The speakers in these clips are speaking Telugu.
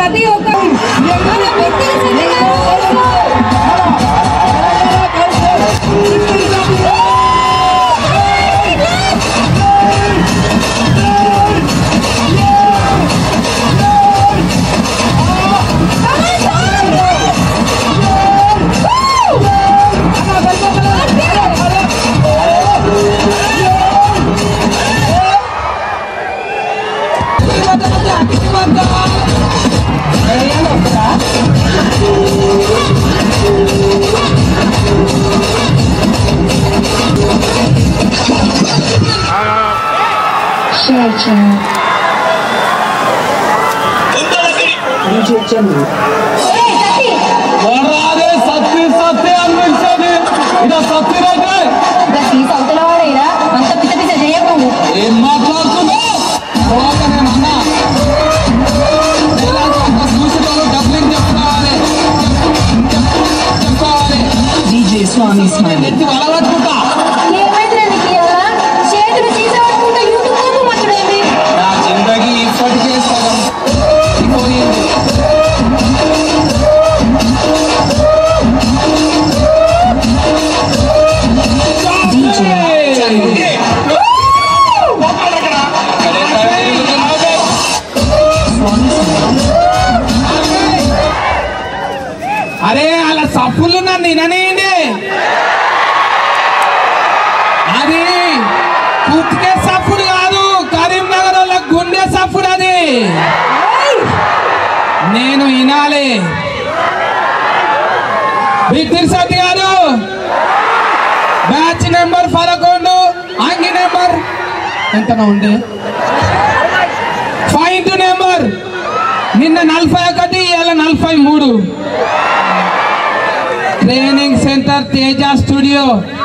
ప్రతి ఒక్క మన బిత్తిరి సత్య గారు షేర్ చేయండి వరాదే సత్తి సత్తి అనిపించేది ఇదో సత్తి రైతే సీస అవతల వాడేరా అంత పిచ్చ పిచ్చ చేయకు నువ్వు ఏం మాట్లాడుతున్నావు పోక నేను అన్నా డైలాగ్ అంత చూసేటోళ్ళు డబ్బింగ్ చెప్పుకోవాలి చెప్పుకోవాలి DJ Swami Smiley. ఎత్తి వలగట్టుకుంటా ఏమైంది నీకు ఇవాళ చేతులు సీస పట్టుకుంటే యూట్యూబ్ లోపు వచ్చుడేంది నా జిందగీ ఇప్పటికే సగం పోయింది DJ అరే అలా సప్పులు నన్ను విననేయండి అది పుట్టుకే సప్పుడు కాదు కరీంనగర్ వాళ్ళ గుండె సప్పుడు అది నేను వినాలి బిత్తిరి సత్తి గారు బ్యాచ్ నెంబర్ పదకొండు అంగి నెంబర్ ఎంత ఉండే పాయింట్ నెంబర్ నిన్న నలభై ఒకటి ఇవాళ నలభై మూడు training centre Teja studio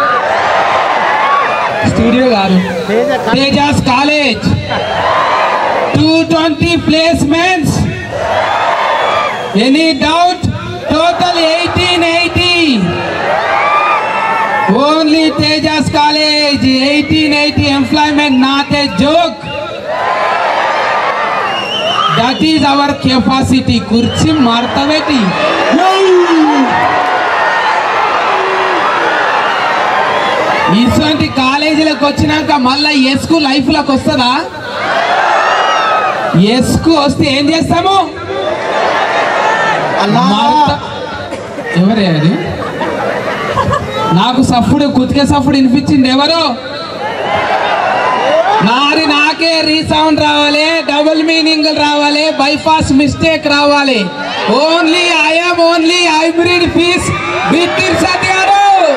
studio కాదు Tejas college two twenty placements any doubt total eighteen eighty only Tejas college eighteen eighty employment not a joke that is our capacity కుర్చీ మార్తబెట్టి ఇటువంటి కాలేజీలకు వచ్చినాక మళ్ళా ఎస్కు లైఫ్లోకి వస్తుందా ఎస్కు వస్తే ఏం చేస్తాము మార్త- ఎవరే అది నాకు సఫుడు కుతికే సఫుడు వినిపించింది ఎవరు నాది నాకే రీసౌండ్ రావాలి డబుల్ మీనింగ్ రావాలి బైపాస్ మిస్టేక్ రావాలి only I'm only hybrid piece Bithiri సత్యారు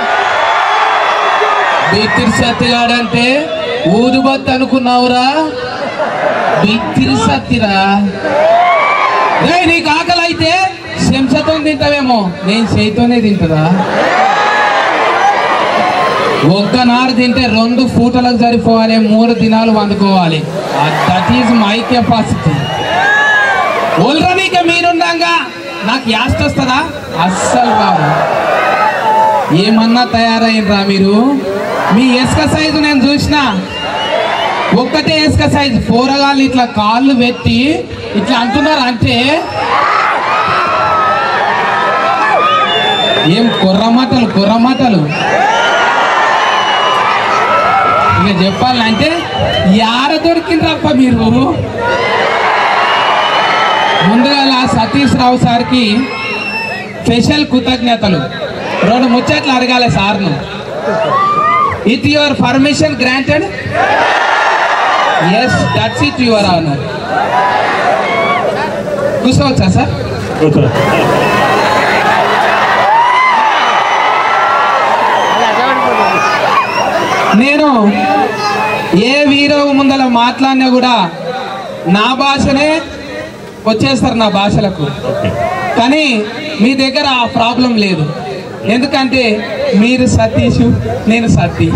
బిత్తిర్ సత్యగాడు అంటే ఊదుబత్తి అనుకున్నావురా బిత్తిరి సత్తిరా రే నీకు ఆకలి అయితే శంసతో తింటావేమో నేను చేయితోనే తింటదా ఒక్క నారు తింటే రెండు పూటలకు సరిపోవాలి మూడు దినాలు వండుకోవాలి దట్ ఈజ్ మై కెపాసిటీ ఓల్రనీక మీరుండగా నాకు యాస్ట్ వస్తుందా అస్సలు రాదు ఏమన్నా తయారైనరా మీరు మీ ఇసుక సైజు నేను చూసిన ఒక్కటే ఇసుక సైజు పోరగాళ్ళు ఇట్లా కాళ్ళు పెట్టి ఇట్లా అంటున్నారు అంటే ఏం కుర్రమాటలు కుర్రమాటలు ఇక చెప్పాలంటే యార దొరికిండ్రప్ప మీరు ముందుగా సతీష్ రావు సార్కి స్పెషల్ కృతజ్ఞతలు రెండు ముచ్చట్లు అడగాలి సార్ను it your permission granted yes that's it your honour కూర్చోవచ్చా సార్ నేను ఏ వీరో ముందల మాట్లాడినా కూడా నా భాషనే వచ్చేస్తారు నా భాషలకు కానీ మీ దగ్గర ఆ ప్రాబ్లం లేదు ఎందుకంటే మీరు సతీష్ నేను సతీ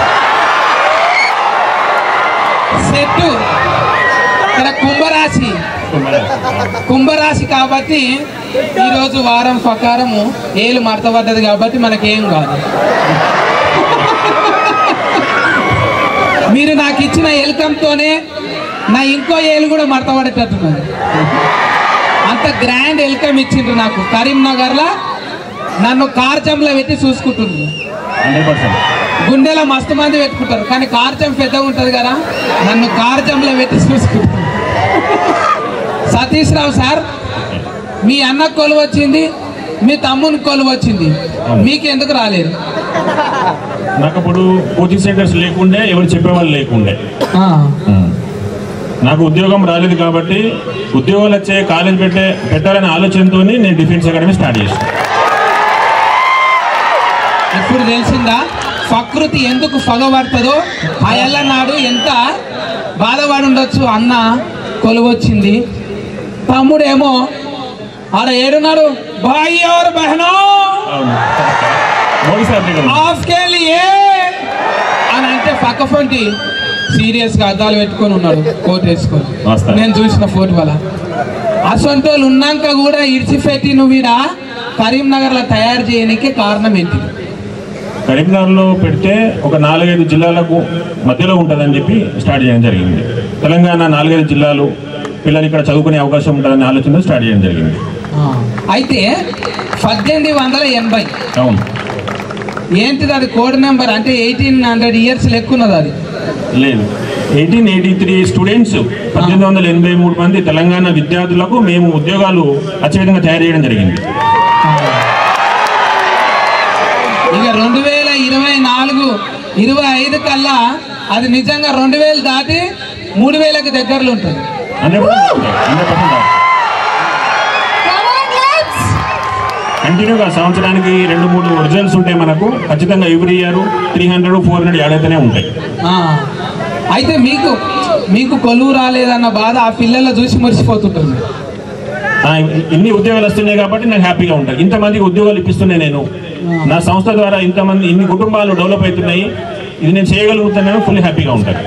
సెట్ ఇక్కడ కుంభరాశి కుంభరాశి కాబట్టి ఈరోజు వారం ప్రకారము ఏలు మడతపడ్డది కాబట్టి మనకేం కాదు మీరు నాకు ఇచ్చిన ఎల్కంతోనే నా ఇంకో ఏలు కూడా మడతపడేటట్టున్నది అంత అంత గ్రాండ్ వెల్కమ్ ఇచ్చిండ్రు నాకు కరీంనగర్లో నన్ను కార్చంలో పెట్టి చూసుకుంటుంది హండ్రెడ్ పర్సెంట్ గుండెలో మస్తు మంది పెట్టుకుంటారు కానీ కార్చం పెద్దగా ఉంటుంది కదా నన్ను కార్చంలో పెట్టి చూసుకుంటారు సతీష్ రావు సార్ మీ అన్న కొలువు వచ్చింది మీ తమ్ముని కొలువు వచ్చింది మీకు ఎందుకు రాలేదు నాకు అప్పుడు కోచింగ్ సెంటర్స్ లేకుండే ఎవరు చెప్పేవాళ్ళు లేకుండే ఆ, నాకు ఉద్యోగం రాలేదు కాబట్టి ఉద్యోగాలు వచ్చే కాలేజ్ పెట్టే పెట్టాలనే ఆలోచనతో నేను డిఫెన్స్ అకాడమీ స్టార్ట్ చేశాను ఇప్పుడు తెలిసిందా ప్రకృతి ఎందుకు పగబడుతుందో ఆ ఎల్ల నాడు ఎంత బాధపడి ఉండొచ్చు అన్న కొలువొచ్చింది తమ్ముడేమో ఆడ ఏడున్నాడు భాయ్ ఎవరు బహనో అవును మోడీ సార్ దగ్గర ఉంది. ఆఫ్కే లియే అని అంటే పక్క ఫోన్కి సీరియస్ గా అద్దాలు పెట్టుకొని ఉన్నాడు కోట్ వేసుకొని వాస్తవం. నేను చూసిన ఫోటో వల్ల అసొంటోళ్ళు ఉన్నాక కూడా ఇడిచిపెట్టి నువ్వు ఈడ కరీంనగర్లో తయారు చేయడానికి కారణం ఏంటి కరీంనగర్లో పెడితే ఒక నాలుగైదు జిల్లాలకు మధ్యలో ఉంటుందని చెప్పి స్టార్ట్ చేయడం జరిగింది తెలంగాణ నాలుగైదు జిల్లాలు పిల్లలు ఇక్కడ చదువుకునే అవకాశం ఉంటుందని ఆలోచన స్టార్ట్ చేయడం జరిగింది ఆ, అయితే పద్దెనిమిది వందల ఎనభై అవును ఏంటిది అది కోడ్ నెంబర్ అంటే ఎయిటీన్ హండ్రెడ్ ఇయర్స్ లెక్కున్నది అది లేదు ఎయిటీన్ ఎయిటీ త్రీ స్టూడెంట్స్ పద్దెనిమిది వందల ఎనభై మూడు మంది తెలంగాణ విద్యార్థులకు మేము ఉద్యోగాలు వచ్చే విధంగా తయారు చేయడం జరిగింది ఇక రెండు వేల ఇరవై నాలుగు ఇరవై ఐదు కల్లా అది నిజంగా రెండు వేలు దాటి మూడు వేలకు దగ్గరలో ఉంటుంది hundred percent hundred percent Come on, let's. కంటిన్యూగా సంవత్సరానికి రెండు మూడు రిజల్ట్స్ ఉంటాయి మనకు ఖచ్చితంగా every year three hundred four hundred add అయితేనే ఉంటాయి ఆ, అయితే మీకు మీకు కొలువు రాలేదన్న బాధ ఆ పిల్లల చూసి మురిసిపోతుంటుంది ఆ, ఇన్ని ఉద్యోగాలు వస్తున్నాయి కాబట్టి నాకు హ్యాపీగా ఉంటాయి ఇంతమందికి ఉద్యోగాలు ఇప్పిస్తున్నాయి నేను నా సంస్థ ద్వారా ఇంతమంది ఇన్ని కుటుంబాలు డెవలప్ అవుతున్నాయి ఇది నేను చేయగలుగుతున్నాను ఫుల్ హ్యాపీగా ఉంటాను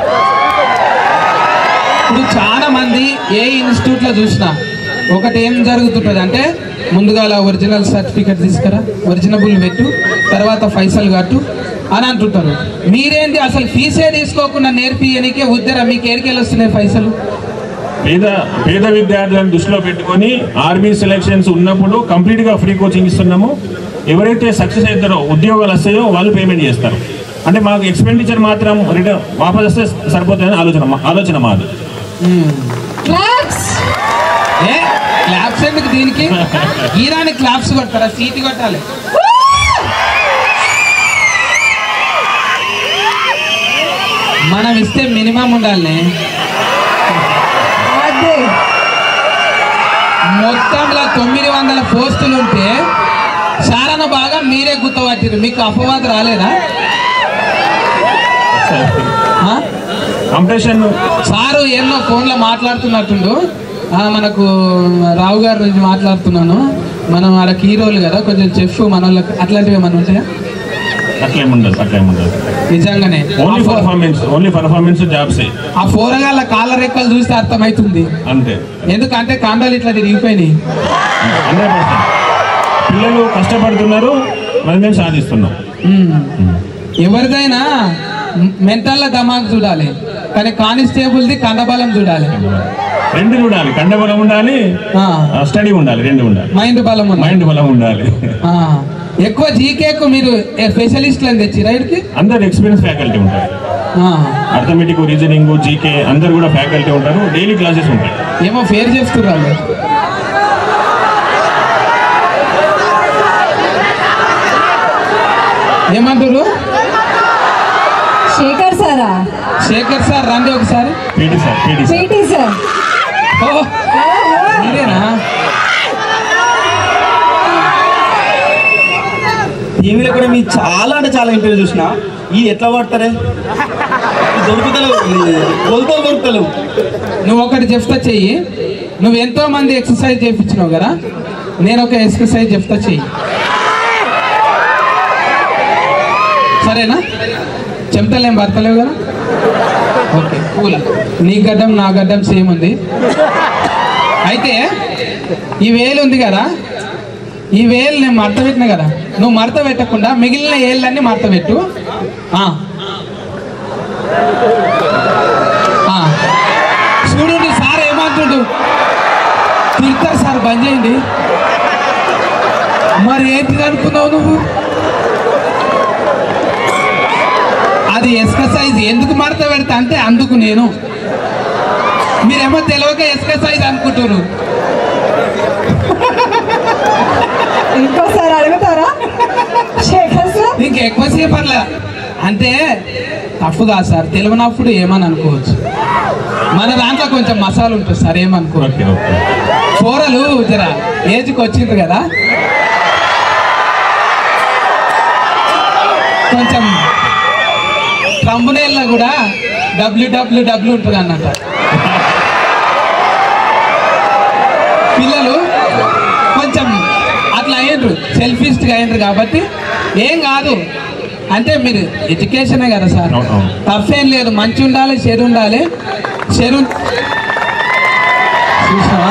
ఇప్పుడు చాలా మంది ఏ ఇన్స్టిట్యూట్ లో చూసినా ఒకటి ఏం జరుగుతుంటుంది అంటే ముందుగా ఒరిజినల్ సర్టిఫికెట్ తీసుకురా ఒరిజినబుల్ పెట్టు తర్వాత పైసలు కట్టు అని అంటుంటారు మీరేంటి అసలు ఫీజే తీసుకోకుండా నేర్పియనికే ఉద్దర మీకు ఏరికెళ్ళి వస్తున్నాయి పైసలు పేద పేద విద్యార్థులను దృష్టిలో పెట్టుకొని ఆర్మీ సెలెక్షన్స్ ఉన్నప్పుడు కంప్లీట్ గా ఫ్రీ కోచింగ్ ఇస్తున్నాము ఎవరైతే సక్సెస్ అవుతారో ఉద్యోగాలు వస్తాయో వాళ్ళు పేమెంట్ చేస్తారు అంటే మాకు ఎక్స్పెండిచర్ మాత్రం రిటర్న్ వాపస్ వస్తే సరిపోతుందని ఆలోచన మా- ఆలోచన మాది Claps. ఏ క్లాప్స్ ఎందుకు దీనికి గీరానికి క్లాప్స్ కొడతారా సీట్ కొట్టాలి మనం ఇస్తే మినిమం ఉండాలి అదే. మొత్తంలో తొమ్మిది వందల పోస్టులు ఉంటే సారన బాగా మీరే గుర్తపట్టిరు మీకు అపవాదం రాలేదా ఆ? కంపిటీషన్ సారు ఎన్నో ఫోన్లో మాట్లాడుతున్నట్టుండు ఆ, మనకు రావు గారి నుంచి మాట్లాడుతున్నాను మనం ఆడ హీరోలు కదా కొంచెం చెఫ్ మన వాళ్ళకి అట్లాంటివి ఏమైనా ఉంటాయా అట్లేముండదు అట్లేముండదు నిజంగానే ఓన్లీ ఆ ఫో- పర్ఫార్మెన్స్ ఓన్లీ పర్ఫార్మెన్స్ జాబ్సే ఆ పోరగాళ్ళ కాళ్ళ రెక్కలు చూస్తే అర్థమవుతుంది అంతే ఎందుకంటే కాండాలు ఇట్లా తిరిగిపోయినాయి హండ్రెడ్ పర్సెంట్ పిల్లలు కష్టపడుతున్నారు మరి మేము సాధిస్తున్నాం ఉమ్. ఎవరిదైనా మెంటల్ దమాక్ చూడాలి కానీ కానిస్టేబుల్ది కండబలం చూడాలి రెండు చూడాలి కండబలం ఉండాలి ఆ, స్టడీ ఉండాలి రెండు ఉండాలి మైండ్ బలం ఉంది మైండ్ బలం ఉండాలి ఆ, ఎక్కువ జీకేకు మీరు స్పెషలిస్టులను తెచ్చి రైట్కి అందరు ఎక్స్పీరియన్స్ ఫ్యాకల్టీ ఉంటారు అర్థమెటిక్ రీజనింగ్ జీకే అందరు కూడా ఫ్యాకల్టీ ఉంటారు డైలీ క్లాసెస్ ఉంటాయి ఏమో ఫేర్ చేస్తున్నారు ఏమంటారు శేఖర్ సారా శేఖర్ సార్ రండి ఒకసారి PT sir PT sir PT sir ఓ మీరేనా టీవీలో కూడా మీ చాలా అంటే చాలా ఇంటర్వ్యూ చూసిన ఈ ఎట్లా పడతారే ఈ దొరుకుతలేవు దొరుకుతలు దొరుకుతలేవు నువ్వు ఒకటి చెప్తా చెయ్యి నువ్వు ఎంతో మంది ఎక్సర్సైజ్ చేయించినావు కదా నేను ఒక ఎక్సర్సైజ్ చెప్తా చెయ్యి సరేనా చెమటలేం పడతలేవు కదా ఓకే కూల్ నీ గడ్డం నా గడ్డం సేమ్ ఉంది అయితే ఈ వేలు ఉంది కదా ఈ వేలు నేను మడత పెట్టినా కదా నువ్వు మడత పెట్టకుండా మిగిలిన ఏళ్ళన్నీ మడత పెట్టు ఆ. ఆ. చూడు సార్ ఏమంటుండు తిడతారు సార్ బంద్ చేయండి మరి ఏంటిది అనుకున్నావు నువ్వు అది ఎక్సర్సైజ్ ఎందుకు మడత పెడతా అంటే అందుకు నేను మీరేమో తెలియక ఎక్సర్సైజ్ అనుకుంటారు ఇంకోసారి అడుగుతారా శేఖర్ సార్ ఇంక ఎక్కువసేపు అట్లా అంటే తప్పు కాదు సార్ తెలియనప్పుడు ఏమని అనుకోవచ్చు మన దాంట్లో కొంచెం మసాలా ఉంటుంది సార్ ఏమనుకో ఓకే ఓకే కూరలు జర ఏజ్కి వచ్చింది కదా కొంచెం ట్రంబునేల్లో కూడా డబ్ల్యూ డబ్ల్యూ డబ్ల్యూ ఉంటుంది అన్నట్టు పిల్లలు కొంచెం అట్లా అయ్యిండ్రు సెల్ఫిస్ట్గా అయ్యిండ్రు కాబట్టి ఏం కాదు అంటే మీరు ఎడ్యుకేషనే కదా సార్ అవును, అవును. తప్పేం లేదు మంచి ఉండాలి చెడు ఉండాలి చెడు చూసావా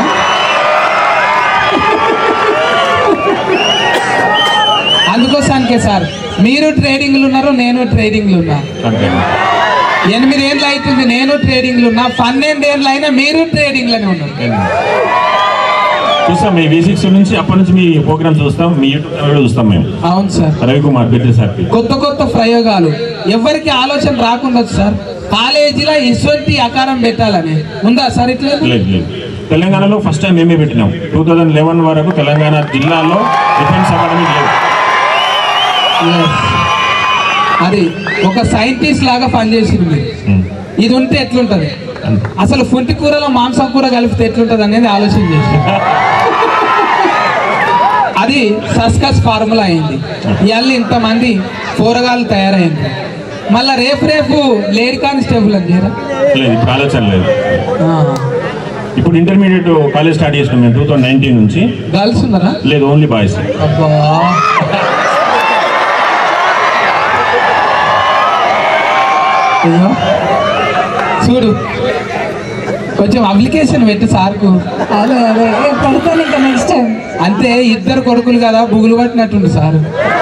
అందుకోసానికే సార్ మీరు ట్రేడింగ్లు ఉన్నారు నేను ట్రేడింగ్లు ఉన్నా అంతే ఎనిమిది ఏళ్ళు అవుతుంది నేను ట్రేడింగ్లు ఉన్నా పన్నెండు ఏళ్ళు అయినా మీరు ట్రేడింగ్లోనే ఉన్నారు చూస్తాం మీ వి సిక్స్ నుంచి అప్పటి నుంచి మీ ప్రోగ్రామ్ చూస్తాం మీ యూట్యూబ్ ఛానల్ చూస్తాం మేము అవును సార్ రవికుమార్ పెద్ద సార్కి కొత్త కొత్త ప్రయోగాలు ఎవరికి ఆలోచన రాకుండా సార్ కాలేజీలో ఇటువంటి ఆకారం పెట్టాలని ఉందా సార్ ఇట్లా లేదు లేదు తెలంగాణలో ఫస్ట్ టైం మేమే పెట్టినాం టూ థౌజండ్ లెవెన్ వరకు తెలంగాణ జిల్లాలో డిఫెన్స్ అకాడమీ లేదు Yes. అది ఒక సైంటిస్ట్ లాగా పనిచేసింది మీరు ఉమ్. ఇది ఉంటే ఎట్లుంటది అసలు ఫుంటి కూరలో మాంసం కూర కలిపితే ఎట్లుంటది అనేది ఆలోచన చేసి అది సస్కస్ ఫార్ములా అయింది ఇవాళ ఇంతమంది కూరగాయలు తయారైంది మళ్ళా రేపు రేపు లేడీ కానిస్టేబుల్ అని చేయరా లేదు ఇప్పుడు ఆలోచన లేదు ఆ. ఇప్పుడు ఇంటర్మీడియట్ కాలేజ్ స్టార్ట్ చేసినాం మేము టూ థౌసండ్ నైన్టీన్ నుంచి గర్ల్స్ ఉన్నారా లేదు ఓన్లీ బాయ్స్ అబ్బా అయ్యో. చూడు కొంచెం అప్లికేషన్ పెట్టు సార్కు అదే అదే పెడతాను ఇంకా నెక్స్ట్ టైం అంతే ఇద్దరు కొడుకులు కదా బుగులు పట్టినట్టుండు సార్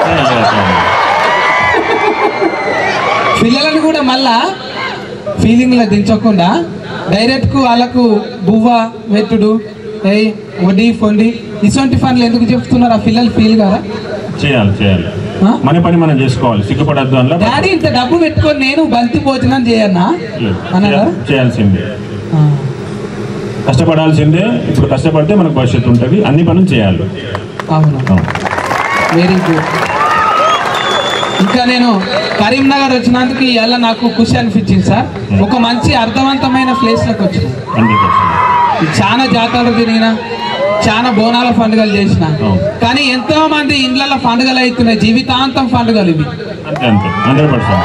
పిల్లలను కూడా మళ్ళా ఫీలింగ్లో దించకుండా డైరెక్ట్కు వాళ్ళకు బువ్వ వెట్టుడు ఏయ్ వడ్డీ ఫొండి ఇటువంటి పనులు ఎందుకు చెప్తున్నారు ఆ పిల్లలు ఫీల్ కదా చేయాలి చేయాలి ఆ? మన పని మనం చేసుకోవాలి సిగ్గుపడద్దు అందులో డాడీ ఇంత డబ్బు పెట్టుకొని నేను బంతి భోజనం చేయన్నా లేదు. అన్నారా చేయాల్సిందే ఆ. కష్టపడాల్సిందే ఇప్పుడు కష్టపడితే మనకు భవిష్యత్తు ఉంటుంది అన్ని పనులు చేయాలి అవును అవును. వెరీ గుడ్ ఇంకా నేను కరీంనగర్ వచ్చినందుకు ఇవాళ నాకు ఖుషి అనిపించింది సార్ ఒక మంచి అర్థవంతమైన ప్లేస్లోకి వచ్చిన హండ్రెడ్ పర్సెంట్ చాలా జాతరలు తిరిగిన చాలా బోనాల పండుగలు చేసిన అవును. కానీ ఎంతో మంది ఇండ్ల పండుగలు అవుతున్నాయి జీవితాంతం పండుగలు ఇవి అంతే అంతే హండ్రెడ్ పర్సెంట్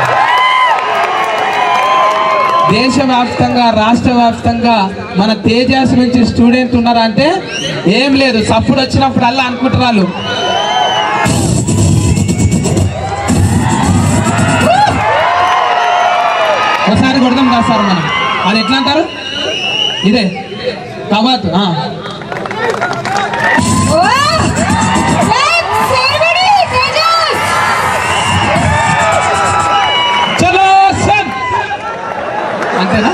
దేశవ్యాప్తంగా రాష్ట్ర వ్యాప్తంగా మన తేజాస్ నుంచి స్టూడెంట్ ఉన్నారంటే ఏం లేదు సప్పుడు వచ్చినప్పుడు అల్లా అనుకుంటారు వాళ్ళు ఒకసారి కొడదాం కదా సార్ మనం అది ఎట్లా అంటారు ఇదే కవాత్ ఆ. చలో సన్ అంతేనా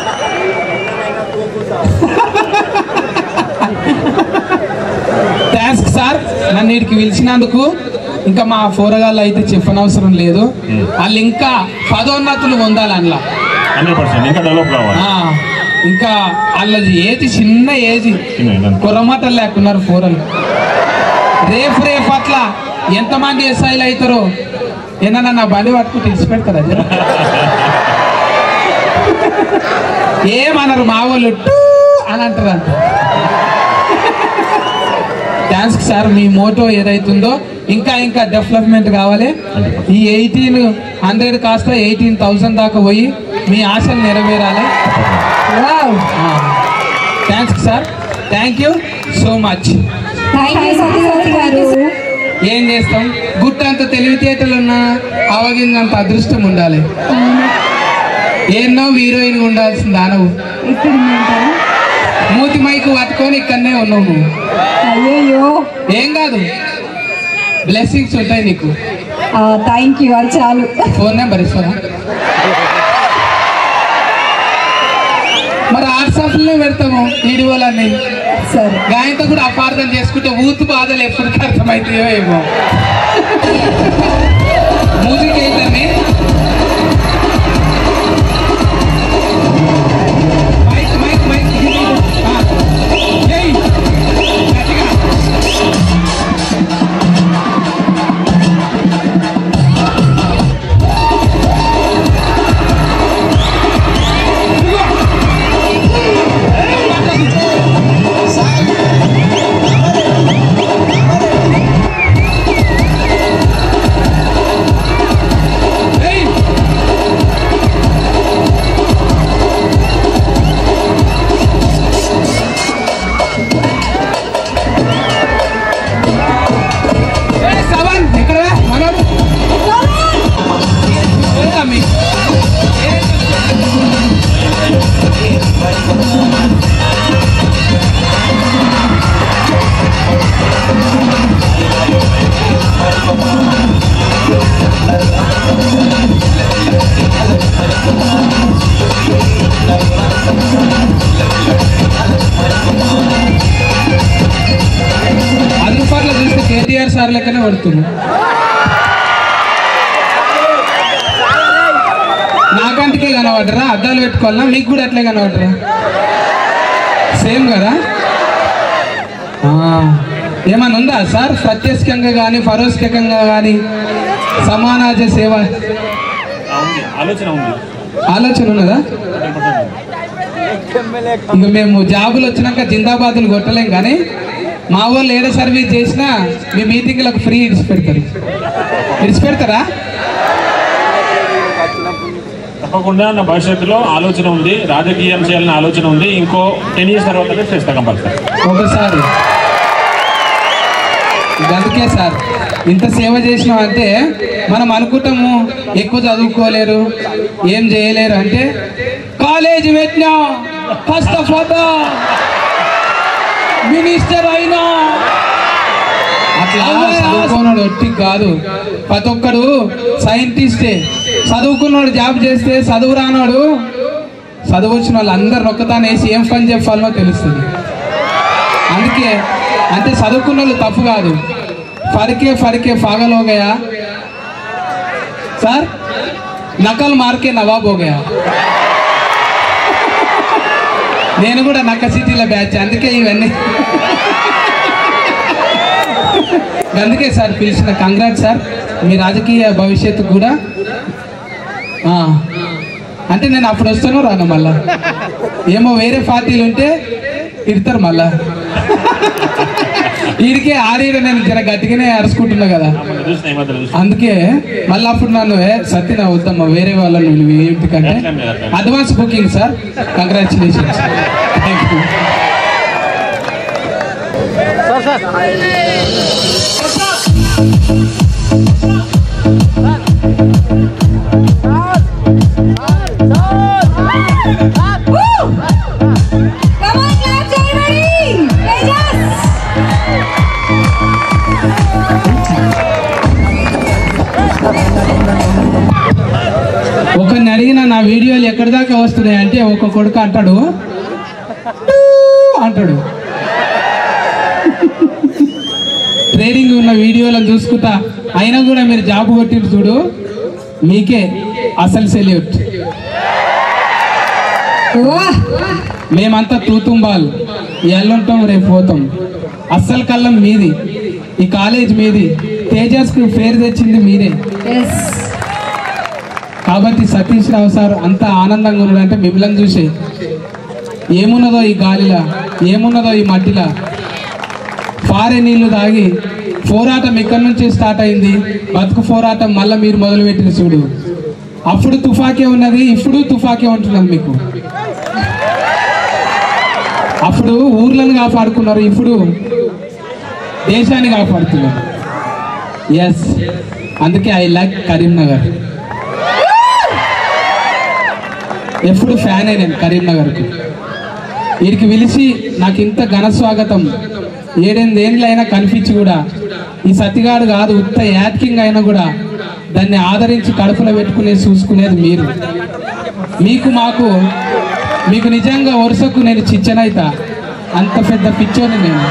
థ్యాంక్స్ సార్ నన్ను వీడికి పిలిచినందుకు ఇంకా మా పోరగాళ్ళు అయితే చెప్పనవసరం లేదు వాళ్ళు ఇంకా పదోన్నతులు పొందాలి అందులో హండ్రెడ్ పర్సెంట్ ఇంకా డెవలప్ కావాలి ఆ, ఇంకా వాళ్ళది ఏజ్ చిన్న ఏజ్ చిన్న ఇదంతా. కుర్రమాటలు లేకున్నారు ఫోరలు రేపు రేపు అట్లా ఎంతమంది ఎస్ఐలు అవుతారో ఏమన్నా నా బండి పట్టుకుని తెలిసి పెడతారా జర ఏమన్నారు మా వాళ్ళు టూ అని అంటారు అంట థ్యాంక్స్ సార్ మీ మోటో ఏదైతుందో ఇంకా ఇంకా డెవలప్మెంట్ కావాలి ఈ ఎయిటీన్ హండ్రెడ్ కాస్త ఎయిటీన్ థౌసండ్ దాకా పోయి మీ ఆశలు నెరవేరాలి wow thanks sir thank you so much thank you Satyavathi గారు ఏం చేస్తాం గుట్టంత తెలివితేటలు ఉన్న అవగిందంత అదృష్టం ఉండాలి ఎన్నో హీరోయిన్ ఉండాల్సింది దానవు ఇక్కడ ఉంటారా మూతి మైకు పట్టుకొని ఇక్కడనే ఉన్నావు నువ్వు అయ్యయ్యో ఏం కాదు బ్లెస్సింగ్స్ ఉంటాయి నీకు థ్యాంక్ యూ అది చాలు ఫోన్ నెంబర్ ఇస్తారా మరి వాట్సాప్లో పెడతాము వీడియోలన్నీ సరే గాయంతో కూడా అపార్థం చేసుకుంటే ఊతు బాధలు ఎప్పటికీ అర్థమవుతాయో ఏమో మ్యూజిక్ ఏంటండి మైక్ మైక్ మైక్ ఆ. ఏయ్. గట్టిగా. ఏయ్. ఏయ్, సవన్ ఎక్కడ మనోడు ఏ తమ్మి? ఏ? అల్లుపాట్ల చూస్తే కేటీఆర్ సార్ లెక్కనే పడుతుంది నాకంటికే కనబడరా అద్దాలు పెట్టుకోవాలా మీకు కూడా అట్లే కనబడరా సేమ్ కదా ఆ, ఏమన్నా ఉందా సార్ ప్రత్యక్షంగా కానీ పరోక్షకంగా కానీ సమానాజ సేవ ఆ, ఉంది ఆలోచన ఉంది ఆలోచన ఉన్నదా ఇంక మేము జాబులు వచ్చినాక జిందాబాదులు కొట్టలేం కానీ మా వాళ్ళు ఏడ సర్వీస్ చేసినా మీ మీటింగ్లకు ఫ్రీ ఇడిచి పెడతారు ఇడిచి పెడతారా తప్పకుండా నా భవిష్యత్తులో ఆలోచన ఉంది రాజకీయం చేయాలని ఆలోచన ఉంది ఇంకో టెన్ ఇయర్స్ తర్వాత చేస్తా కంపల్సరీ ఒకసారి అందుకే సార్ ఇంత సేవ చేసినాం అంటే మనం అనుకుంటాము ఎక్కువ చదువుకోలేరు ఏం చేయలేరు అంటే కాలేజ్ పెట్టినా కష్టపడ్డా మినిస్టర్ అయినా అట్లా చదువుకున్నాడు ఒట్టి కాదు ప్రతి ఒక్కడు సైంటిస్టే చదువుకున్నాడు జాబ్ చేస్తే చదువు రానోడు చదువు వచ్చిన వాళ్ళు అందరు ఒక్కతాను వేసి ఏం పని చెప్పాలో తెలుస్తుంది అందుకే అంటే చదువుకున్న వాళ్ళు తప్పు కాదు ఫరికే ఫరికే పాగల్ हो गया సార్ నకల్ మార్కే నవాబ్ हो गया నేను కూడా నక్క సిటీలో బ్యాచ్ అందుకే ఇవన్నీ అందుకే సార్ పిలిచిన కంగ్రాట్ సార్ మీ రాజకీయ భవిష్యత్తు కూడా ఆ, అంటే నేను అప్పుడు వస్తాను రాను మళ్ళా ఏమో వేరే పార్టీలు ఉంటే తిడతారు మళ్ళా వీడికే ఆరేడు నేను జర గట్టిగానే అరుచుకుంటున్నా కదా మొన్న చూసిన ఈ మధ్యలో చూసిన అందుకే మళ్ళీ అప్పుడు నన్ను ఏ సత్యన వద్దమ్మా వేరే వాళ్ళని నువ్వు ఏంటికంటే అట్లేం లేదు, అట్లేం లేదు. Advance booking sir congratulations thank you Come on, clap, everybody! Tejas! ఒకరిని అడిగిన నా వీడియోలు ఎక్కడి దాకా వస్తున్నాయి అంటే ఒక కొడుకు అంటాడు "టూ" అంటాడు ట్రైనింగ్ ఉన్న వీడియోలను చూసుకుంటా అయినా కూడా మీరు జాబ్ కొట్టిరు చూడు మీకే అసలు సెల్యూట్ వాహ్ మేమంతా తూతుంబాల్ ఎల్లుంటాం రేపు పోతాం అస్సలు కళ్ళం మీది ఈ కాలేజ్ మీది తేజస్కు పేరు తెచ్చింది మీరే ఎస్ కాబట్టి సతీష్ రావు సార్ అంత ఆనందంగా ఉన్నాడంటే మిమ్మల్ని చూసి ఏమున్నదో ఈ గాలిలా ఏమున్నదో ఈ మట్టిలా పారే నీళ్లు తాగి పోరాటం ఎక్కడి నుంచి స్టార్ట్ అయింది బతుకు పోరాటం మళ్ళీ మీరు మొదలుపెట్టిన చూడు అప్పుడు తుఫాకే ఉన్నది ఇప్పుడు తుఫాకే ఉంటున్నది మీకు అప్పుడు ఊర్లను కాపాడుకున్నారు ఇప్పుడు దేశాన్ని కాపాడుతున్నారు ఎస్ అందుకే ఐ లైక్ కరీంనగర్ ఎప్పుడు ఫ్యానే నేను కరీంనగర్కి వీరికి పిలిచి నాకు ఇంత ఘన స్వాగతం ఏడెనిమిది ఏండ్లైనా కనిపించి కూడా ఈ సతిగాడు కాదు ఉత్త యాత్కింగ్ అయినా కూడా దాన్ని ఆదరించి కడుపులో పెట్టుకునే చూసుకునేది మీరు మీకు మాకు మీకు నిజంగా వరుసకు నేను చిచ్చనైతా అంత పెద్ద పిచ్చోని నేను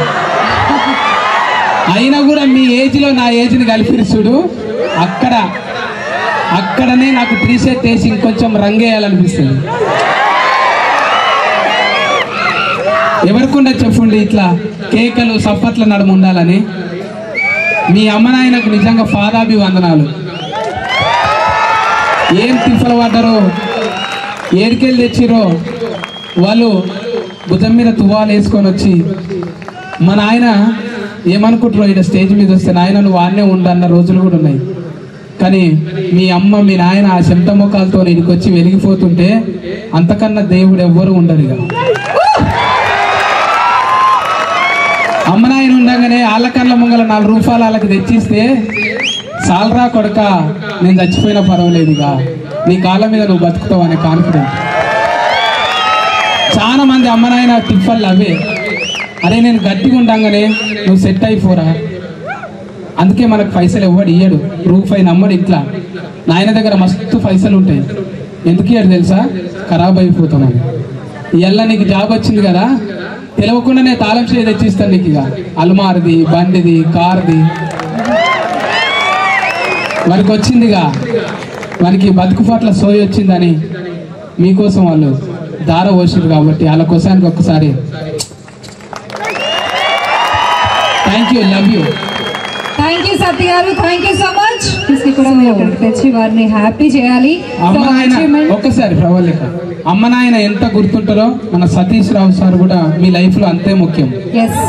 అయినా కూడా మీ ఏజ్లో నా ఏజ్ని కలిపిరి చూడు అక్కడ అక్కడనే నాకు టీ షర్ట్ వేసి ఇంకొంచెం రంగేయాలనిపిస్తుంది ఎవరికుండా చెప్పుండి ఇట్లా కేకలు సప్పట్ల నడుము ఉండాలని మీ అమ్మ నాయనకు నిజంగా పాదాభి వందనాలు ఏం తిప్పలు పడ్డారో ఏడికెళ్ళి తెచ్చిరో వాళ్ళు భుజం మీద తువ్వాలు వేసుకొని వచ్చి మా నాయన ఏమనుకుంటారో ఇక్కడ స్టేజ్ మీద వస్తే నాయన నువ్వు ఆడనే ఉండన్న రోజులు కూడా ఉన్నాయి కానీ మీ అమ్మ మీ నాయన ఆ చెమట ముఖాలతో ఇక్కడికి వచ్చి వెలిగిపోతుంటే అంతకన్నా దేవుడు ఎవ్వరు ఉండరు ఇక అమ్మ నాయన ఉండగానే వాళ్ళ కళ్ళ ముంగల నాలుగు రూపాయలు వాళ్ళకి తెచ్చిస్తే సాలరా కొడక నేను చచ్చిపోయినా పర్వాలేదుగా నీ కాళ్ళ మీద నువ్వు బతుకుతావు అనే కాన్ఫిడెంట్ చాలా మంది అమ్మ నాయన తిప్పలు అవే అరే నేను గట్టిగా ఉండంగానే నువ్వు సెట్ అయిపోరా అందుకే మనకు పైసలు ఎవ్వడు ఇయ్యడు రూపాయి నమ్మడు ఇట్లా నాయన దగ్గర మస్తు పైసలు ఉంటాయి ఎందుకు ఇయ్యడు తెలుసా ఖరాబ్ అయిపోతామని ఇవాళ నీకు జాబ్ వచ్చింది కదా తెలవకుండానే తాళం చేయి తెచ్చిస్తాను నీకు ఇక అల్మార్ది బండిది కార్ది వారికి వచ్చిందిగా వానికి బతుకు పట్ల సోయి వచ్చిందని మీకోసం వాళ్ళు దార పోసారు కాబట్టి వాళ్ళ కోసానికి ఒక్కసారి thank you love you thank you Satya గారు థ్యాంక్ యూ సో మచ్ కి కూడా మీరు అక్కడికి తెచ్చి వారిని హ్యాపీ చేయాలి అమ్మ నాయన ఒక్కసారి ప్రవళిక అమ్మ నాయన ఎంత గుర్తుంటారో మన సతీష్ రావు సార్ కూడా మీ లైఫ్ లో అంతే ముఖ్యం ఎస్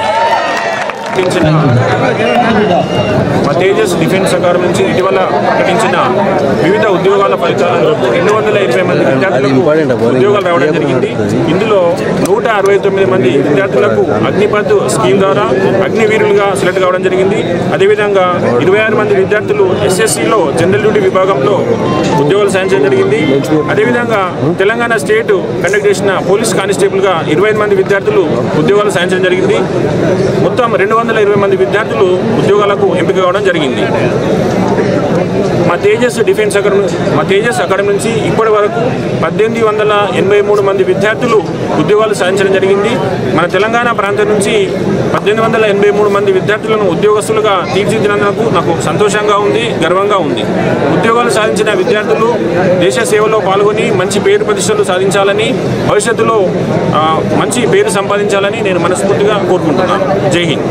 మా తేజస్ డిఫెన్స్ అకాడమీ నుంచి ఇటీవల ప్రకటించిన వివిధ ఉద్యోగాల ఫలితాలను రెండు వందల ఇరవై మంది విద్యార్థులకు ఉద్యోగాలు రావడం జరిగింది ఇందులో నూట అరవై తొమ్మిది మంది విద్యార్థులకు అగ్నిపథ్ స్కీమ్ ద్వారా అగ్నివీరులుగా సెలెక్ట్ కావడం జరిగింది అదేవిధంగా ఇరవై ఆరు మంది విద్యార్థులు ఎస్ఎస్సిలో జనరల్ డ్యూటీ విభాగంలో ఉద్యోగాలు సాయం చేయడం జరిగింది అదేవిధంగా తెలంగాణ స్టేట్ కండక్ట్ చేసిన పోలీస్ కానిస్టేబుల్గా ఇరవై మంది విద్యార్థులు ఉద్యోగాలు సాయం చేయడం జరిగింది మొత్తం రెండు వందల ఇరవై మంది విద్యార్థులు ఉద్యోగాలకు ఎంపిక కావడం జరిగింది మా తేజస్ డిఫెన్స్ అకాడమీ మా తేజస్ అకాడమీ నుంచి ఇప్పటి వరకు పద్దెనిమిది వందల ఎనభై మూడు మంది విద్యార్థులు ఉద్యోగాలు సాధించడం జరిగింది మన తెలంగాణ ప్రాంతం నుంచి పద్దెనిమిది వందల ఎనభై మూడు మంది విద్యార్థులను ఉద్యోగస్తులుగా తీర్చిదిద్దినందుకు నాకు సంతోషంగా ఉంది గర్వంగా ఉంది ఉద్యోగాలు సాధించిన విద్యార్థులు దేశ సేవలో పాల్గొని మంచి పేరు ప్రతిష్టలు సాధించాలని భవిష్యత్తులో ఆ, మంచి పేరు సంపాదించాలని నేను మనస్ఫూర్తిగా కోరుకుంటున్నాను జై హింద్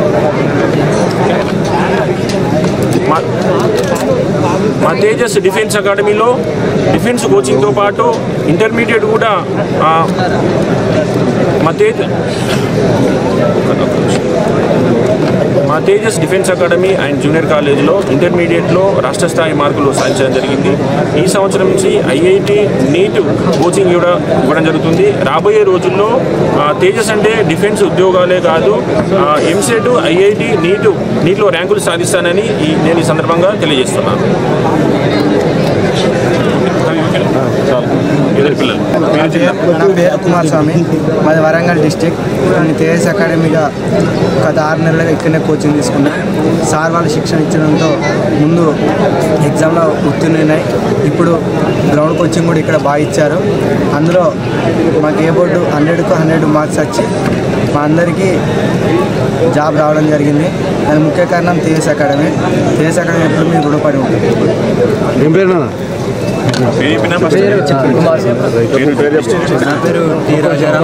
మా మా తేజస్ డిఫెన్స్ అకాడమీలో డిఫెన్స్ కోచింగ్తో పాటు ఇంటర్మీడియట్ కూడా ఆ, మా తేజ మా Tejas defence academy and junior కాలేజీలో ఇంటర్మీడియట్లో రాష్ట్ర స్థాయి మార్కులు సాధించడం జరిగింది ఈ సంవత్సరం నుంచి ఐఐటి నీట్ కోచింగ్ కూడా ఇవ్వడం జరుగుతుంది రాబోయే రోజుల్లో ఆ, తేజస్ అంటే డిఫెన్స్ ఉద్యోగాలే కాదు ఎంసెట్ ఐఐటి నీట్ నీటిలో ర్యాంకులు సాధిస్తానని ఈ నేను ఈ సందర్భంగా తెలియజేస్తున్నాను ఇద్దరు పిల్లలు నా పేరు కుమార్ స్వామి మాది వరంగల్ డిస్టిక్ నేను తేజస్ అకాడమీగా గత ఆరు నెలలుగా ఇక్కడనే కోచింగ్ తీసుకున్నా సార్ వాళ్ళు శిక్షణ ఇచ్చడంతో ముందు ఎగ్జామ్లో ఉత్తీర్ణున్నాయి ఇప్పుడు గ్రౌండ్ కోచింగ్ కూడా ఇక్కడ బాగా ఇచ్చారు అందులో మాకు ఏ బోర్డు హండ్రెడ్కు హండ్రెడ్ మార్క్స్ వచ్చి మా అందరికీ జాబ్ రావడం జరిగింది దాని ముఖ్య కారణం తేజస్ అకాడమీ తేజస్ అకాడమీ ఎప్పుడు మీరు రుణపడి ఉంటుంది పేరు చెప్పినా first పేరు పేరు నా పేరు టి రాజారాం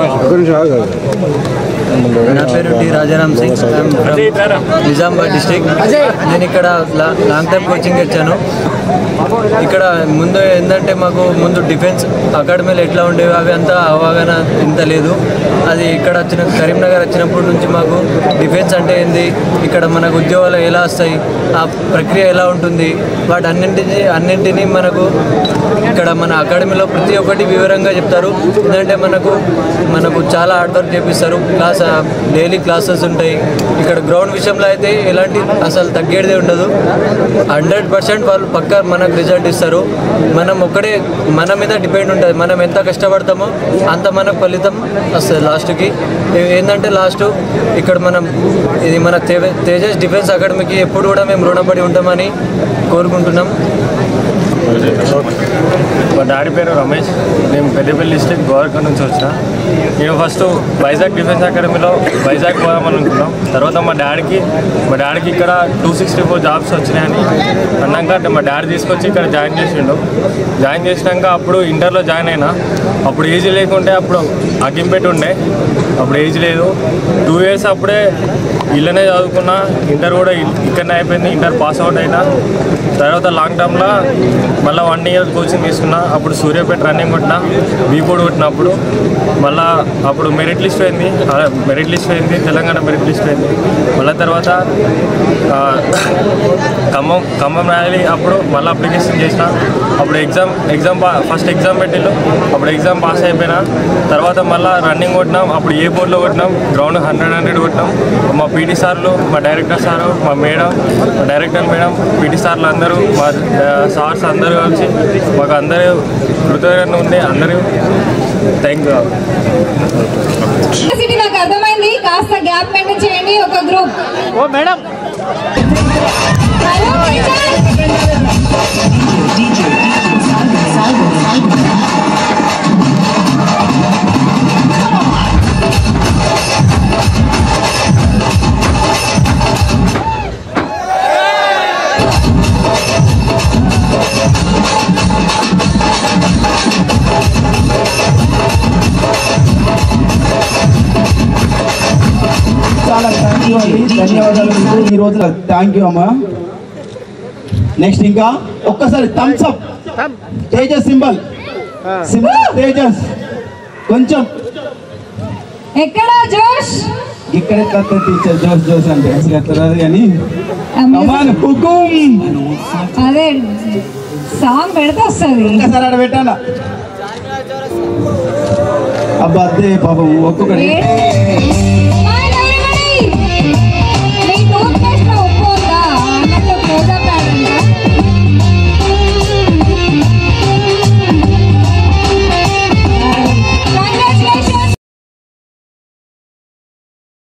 నా పేరు T Rajaram Singh I'm from అదే ఇట్లారా? నిజామాబాద్ డిస్టిక్ నేను ఇక్కడ లా- లాంగ్ టైం కోచింగ్ ఇచ్చాను ఇక్కడ ముందు ఏంటంటే మాకు ముందు డిఫెన్స్ అకాడమీలు ఎట్లా ఉండేవి అవి అంతా అవగాహన ఇంత లేదు అది ఇక్కడ వచ్చిన కరీంనగర్ వచ్చినప్పటి నుంచి మాకు డిఫెన్స్ అంటే ఏంది ఇక్కడ మనకు ఉద్యోగాలు ఎలా వస్తాయి ఆ ప్రక్రియ ఎలా ఉంటుంది వాటి అన్నింటినీ అన్నింటినీ మనకు ఇక్కడ మన అకాడమీలో ప్రతి ఒక్కటి వివరంగా చెప్తారు ఎందుకంటే మనకు మనకు చాలా హార్డ్ వర్క్ చేపిస్తారు క్లాస్ డైలీ క్లాసెస్ ఉంటాయి ఇక్కడ గ్రౌండ్ విషయంలో అయితే ఎలాంటి అసలు తగ్గేదే ఉండదు హండ్రెడ్ పర్సెంట్ వాళ్ళు పక్క మనకు రిజల్ట్ ఇస్తారు మనం ఒక్కడే మన మీద డిపెండ్ ఉంటుంది మనం ఎంత కష్టపడతామో అంత మనకు ఫలితం వస్తుంది లాస్ట్కి ఏంటంటే లాస్ట్ ఇక్కడ మనం ఇది మన తే- తేజస్ డిఫెన్స్ అకాడమీకి ఎప్పుడు కూడా మేము రుణపడి ఉంటామని కోరుకుంటున్నాం డాడీ పేరు రమేష్ నేను పెద్దపల్లి డిస్ట్రిక్ట్ గోవర్కర్ నుంచి వచ్చిన నేను ఫస్ట్ వైజాగ్ డిఫెన్స్ అకాడమీలో వైజాగ్ పోదామని అనుకున్నాం తర్వాత మా డాడీకి మా డాడీకి ఇక్కడ టూ సిక్స్టీ ఫోర్ జాబ్స్ వచ్చినాయని అన్నాక అంటే మా డాడీ తీసుకొచ్చి ఇక్కడ జాయిన్ చేసిండు జాయిన్ చేసినాక అప్పుడు ఇంటర్లో జాయిన్ అయినా అప్పుడు ఏజ్ లేకుంటే అప్పుడు అగ్గింపెట్టి ఉండే అప్పుడు ఏజ్ లేదు టూ ఇయర్స్ అప్పుడే ఇళ్ళనే చదువుకున్నా ఇంటర్ కూడా ఇల్- ఇక్కడనే అయిపోయింది ఇంటర్ పాస్ అవుట్ అయినా తర్వాత లాంగ్ టర్మ్లో మళ్ళీ వన్ ఇయర్ కోచింగ్ తీసుకున్నా అప్పుడు సూర్యాపేట రన్నింగ్ కొట్టినా బీపోడ్ కొట్టినప్పుడు మళ్ళా అప్పుడు మెరిట్ లిస్ట్ అయింది అలా మెరిట్ లిస్ట్ అయింది తెలంగాణ మెరిట్ లిస్ట్ అయింది మళ్ళీ తర్వాత ఆ, ఖమ్మం ఖమ్మం ర్యాలీ అప్పుడు మళ్ళీ అప్లికేషన్ చేసిన అప్పుడు ఎగ్జామ్ ఎగ్జామ్ పా ఫస్ట్ ఎగ్జామ్ పెట్టిళ్ళు అప్పుడు ఎగ్జామ్ పాస్ అయిపోయినా తర్వాత మళ్ళీ రన్నింగ్ కొట్టినాం అప్పుడు ఏ బోర్డులో కొట్టినాం గ్రౌండ్ హండ్రెడ్ హండ్రెడ్ కొట్టినాం మా పీటీ సార్లు మా డైరెక్టర్ సారు మా మేడం మా డైరెక్టర్ మేడం పీటీ సార్లు అందరూ మా ఆ, సార్స్ అందరూ కలిసి మాకు అందరూ కృతజ్ఞత ఉంది అందరూ థ్యాంక్ యూ సిటీ నాకు అర్థమైంది కాస్త గ్యాప్ మెయింటైన్ చేయండి ఒక గ్రూప్ ఓ మేడం హలో చాలా థ్యాంక్ యూ అండి ధన్యవాదాలు మీకు ఈ రోజు థ్యాంక్ యూ అమ్మా నెక్స్ట్ ఇంకా ఒక్కసారి thumbs up Tejas symbol symbol Tejas కొంచెం ఎక్కడ జోష్ ఇక్కడ ఎట్లా టీచర్ జోస్ జోస్ అంటే అసలు ఎట్లా రాదు కానీ కమాన్ హుకుం అదే సాంగ్ పెడితే వస్తుంది ఒక్కసారి ఆడ పెట్టానా అబ్బా అదే పాపం ఒక్కొక్కటి ఏ-